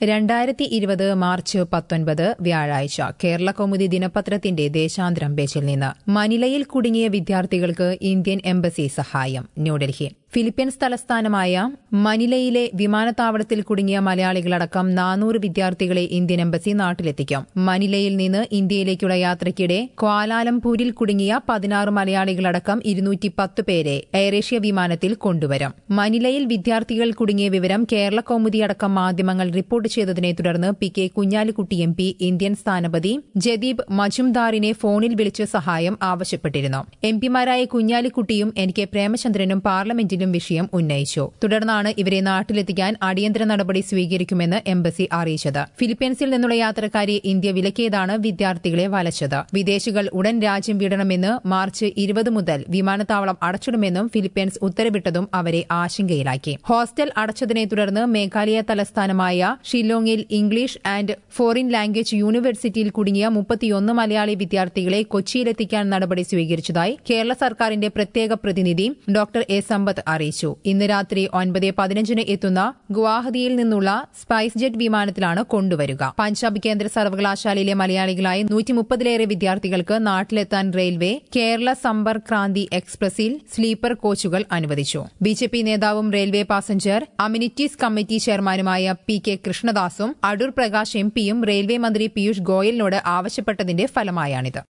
രണ്ടായിരത്തി ഇരുപത് മാർച്ച് പത്തൊൻപത് വ്യാഴാഴ്ച കേരള കൗമുദി ദിനപത്രത്തിന്റെ ദേശാന്തരം പേജിൽ നിന്ന് മനിലയിൽ കുടുങ്ങിയ വിദ്യാർത്ഥികൾക്ക് ഇന്ത്യൻ എംബസി സഹായം ന്യൂഡൽഹി ഫിലിപ്പീൻസ് തലസ്ഥാനമായ മനിലയിലെ വിമാനത്താവളത്തിൽ കുടുങ്ങിയ മലയാളികളടക്കം നാനൂറ് വിദ്യാർത്ഥികളെ ഇന്ത്യൻ എംബസി നാട്ടിലെത്തിക്കും മനിലയിൽ നിന്ന് ഇന്ത്യയിലേക്കുള്ള യാത്രയ്ക്കിടെ ക്വാലാലംപൂരിൽ കുടുങ്ങിയ പതിനാറ് മലയാളികളടക്കം ഇരുന്നൂറ്റി പത്ത് പേരെ എയറേഷ്യ വിമാനത്തിൽ കൊണ്ടുവരും മനിലയിൽ വിദ്യാർത്ഥികൾ കുടുങ്ങിയ വിവരം കേരള കൌമുദി അടക്കം മാധ്യമങ്ങൾ റിപ്പോർട്ട് ചെയ്തതിനെ തുടർന്ന് P K Kunhalikutty M P Indian സ്ഥാനപതി ജദീബ് മജുംദാറിനെ ഫോണിൽ വിളിച്ച് സഹായം ആവശ്യപ്പെട്ടിരുന്നു എംപിമാരായ കുഞ്ഞാലിക്കുട്ടിയും എൻ കെ പ്രേമചന്ദ്രനും പാർലമെന്റിലും വിഷയം ഉന്നയിച്ചു തുടർന്നാണ് ഇവരെ നാട്ടിലെത്തിക്കാൻ അടിയന്തര നടപടി സ്വീകരിക്കുമെന്ന് എംബസി അറിയിച്ചത് ഫിലിപ്പീൻസിൽ നിന്നുള്ള യാത്രക്കാരെ ഇന്ത്യ വിലക്കിയതാണ് വിദ്യാർത്ഥികളെ വലച്ചത് വിദേശികൾ ഉടൻ രാജ്യം വിടണമെന്ന് മാർച്ച് ഇരുപത് മുതൽ വിമാനത്താവളം അടച്ചിടുമെന്നും ഫിലിപ്പീൻസ് ഉത്തരവിട്ടതും അവരെ ആശങ്കയിലാക്കി ഹോസ്റ്റൽ അടച്ചതിനെ തുടർന്ന് മേഘാലയ തലസ്ഥാനമായ ഷില്ലോങ്ങിൽ ഇംഗ്ലീഷ് ആൻഡ് ഫോറിൻ ലാംഗ്വേജ് യൂണിവേഴ്സിറ്റിയിൽ കുടുങ്ങിയ മുപ്പത്തിയൊന്ന് മലയാളി വിദ്യാർത്ഥികളെ കൊച്ചിയിലെത്തിക്കാൻ നടപടി സ്വീകരിച്ചതായി കേരള സർക്കാരിന്റെ പ്രത്യേക പ്രതിനിധി ഡോക്ടർ എ സമ്പത്ത് അറിയിച്ചു ഇന്ന് രാത്രി ഒൻപത് പതിനഞ്ചിന് എത്തുന്ന ഗുവാഹത്തിയിൽ നിന്നുള്ള സ്പൈസ് ജെറ്റ് വിമാനത്തിലാണ് കൊണ്ടുവരിക പഞ്ചാബ് കേന്ദ്ര സർവകലാശാലയിലെ മലയാളികളായ നൂറ്റി മുപ്പതിലേറെ വിദ്യാർത്ഥികൾക്ക് നാട്ടിലെത്താൻ റെയിൽവേ കേരള സമ്പർക്ക് ക്രാന്തി എക്സ്പ്രസിൽ സ്ലീപ്പർ കോച്ചുകൾ അനുവദിച്ചു ബി ജെ പി നേതാവും റെയിൽവേ പാസഞ്ചർ അമ്യൂണിറ്റീസ് കമ്മിറ്റി ചെയർമാനുമായ പി കെ കൃഷ്ണദാസും അടൂർ പ്രകാശ് എം പിയും റെയിൽവേ മന്ത്രി പീയൂഷ് ഗോയലിനോട് ആവശ്യപ്പെട്ടതിന്റെ ഫലമായാണിത്